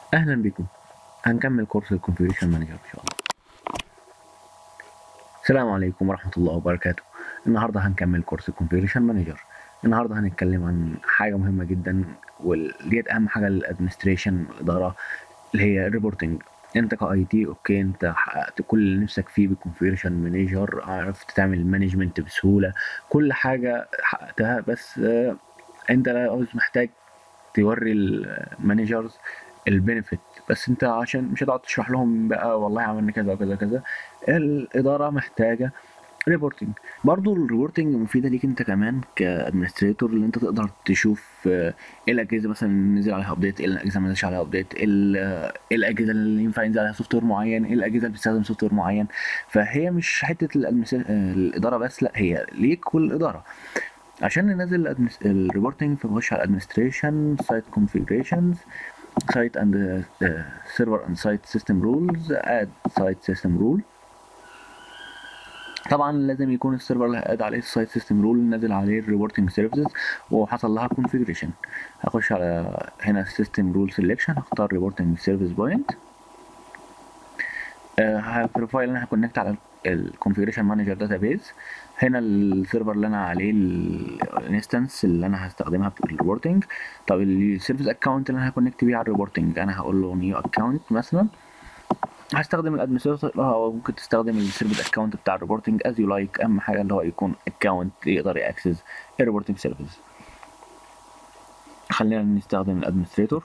اهلا بكم هنكمل كورس الكونفيجريشن مانجر ان شاء الله السلام عليكم ورحمه الله وبركاته النهارده هنكمل كورس الكونفيجريشن مانجر النهارده هنتكلم عن حاجه مهمه جدا وديت اهم حاجه للادمنستريشن الاداره اللي هي الريبورتنج انت كاي تي اوكي انت حققت كل اللي نفسك فيه بالكونفيجريشن مانجر عرفت تعمل مانجمنت بسهوله كل حاجه حققتها بس آه، انت عاوز محتاج توري المانجرز البنفيت بس انت عشان مش هتقعد تشرح لهم بقى والله عملنا كذا وكذا كذا الاداره محتاجه ريبورتنج برضو الريبورتنج مفيده ليك انت كمان كادمنستريتور اللي انت تقدر تشوف آه، ايه الاجهزه مثلا اللي نزل عليها ابديت ايه الاجهزه ما نزلش عليها ابديت ايه ال- آه، ايه الاجهزه اللي ينفع ينزل عليها سوفت وير معين ايه الاجهزه اللي بتستخدم سوفت وير معين فهي مش حته الأدمنس- آه، الاداره بس لا هي ليك والاداره عشان ننزل الريبورتنج فنخش على administration site configurations site and uh, server and site system rules add site system rule طبعا لازم يكون السيرفر اللي هقاد عليه السايت سيستم رول نازل عليه الريبورتنج سيرفيسز وحصل لها كونفيجريشن هخش على هنا سيستم رول سيلكشن هختار ريبورتنج سيرفيس بوينت هالبروفايل اللي انا هكونكت على الكونفيجريشن مانجر داتابيز هنا السيرفر اللي انا عليه الانستنس اللي انا هستخدمها في الريبورتنج طب السيرفيس اكونت اللي انا هكونكت بيه على الريبورتنج انا هقول له نيو اكونت مثلا هستخدم الادمنستريتور او ممكن تستخدم السيرفيس اكونت بتاع الريبورتنج از يو لايك اهم حاجه اللي هو يكون اكونت يقدر ياكسس الريبورتنج سيرفيس خلينا نستخدم الادمنستريتور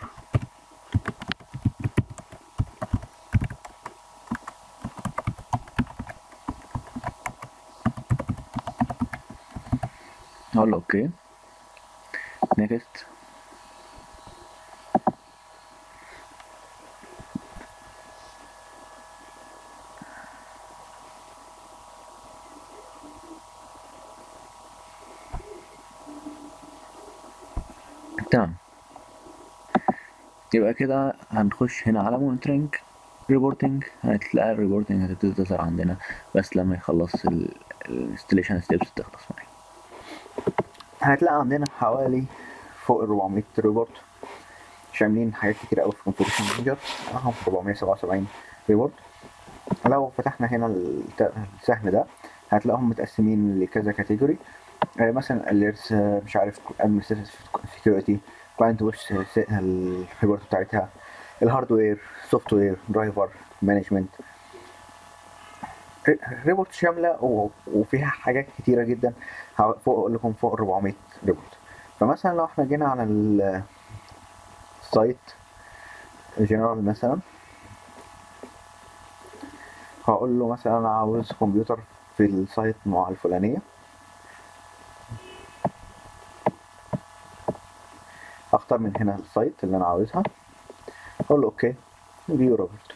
هقول له اوكي نيكست تمام يبقى كده هنخش هنا على مونيتورنج ريبورتنج هتلاقي الريبورتنج هتبتدي تظهر عندنا بس لما يخلص الانستليشن ستيبس تخلص معايا هتلاقي عندنا حوالي فوق ال 400 ريبورت شاملين حاجات كتير قوي في كونفيجريشن مانجر اهم 477 ريبورت لو فتحنا هنا الت- السهم ده هتلاقيهم متقسمين لكذا كاتيجوري مثلا اليرس مش عارف administrative security كلاينت وش الريبورت بتاعتها الهاردوير سوفت وير درايفر مانجمنت ريبورت شامله و- وفيها حاجات كتيره جدا ه- فوق اقول لكم فوق 400 ريبورت فمثلا لو احنا جينا على ال- السايت جنرال مثلا هقول له مثلا انا عاوز كمبيوتر في السايت مع الفلانيه هختار من هنا السايت اللي انا عاوزها اقول له اوكي فيو روبوت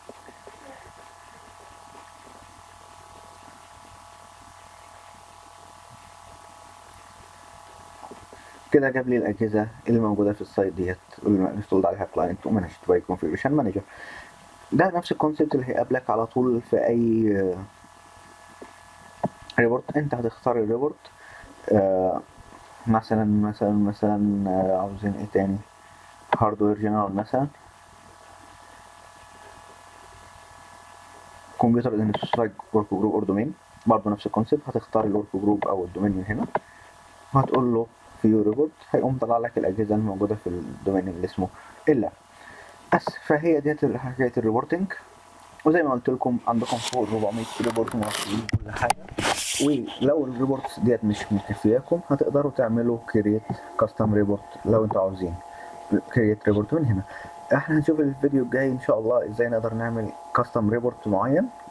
كده جاب لي الاجهزه اللي موجوده في السايت ديت واللي انستولد عليها كلاينت ومانجد باي كونفيجريشن مانجر ده نفس الكونسيبت اللي هيقابلك على طول في اي ريبورت انت هتختار الريبورت آه، مثلا مثلا مثلا آه، عاوزين ايه تاني هاردوير جنرال مثلا كمبيوتر انستلايك ورك جروب اور دومين برضه نفس الكونسيبت هتختار الورك جروب او الدومين من هنا وهتقول له فيو ريبورت هيقوم طلع لك الاجهزه الموجوده في الدومين اللي اسمه الا بس فهي ديت حكايه الريبورتنج وزي ما قلت لكم عندكم فوق 400 ريبورت موصلين كل حاجه ولو الريبورتس ديت مش مكفياكم هتقدروا تعملوا كرييت كاستم ريبورت لو انتوا عاوزين كرييت ريبورت من هنا احنا هنشوف الفيديو الجاي ان شاء الله ازاي نقدر نعمل كاستم ريبورت معين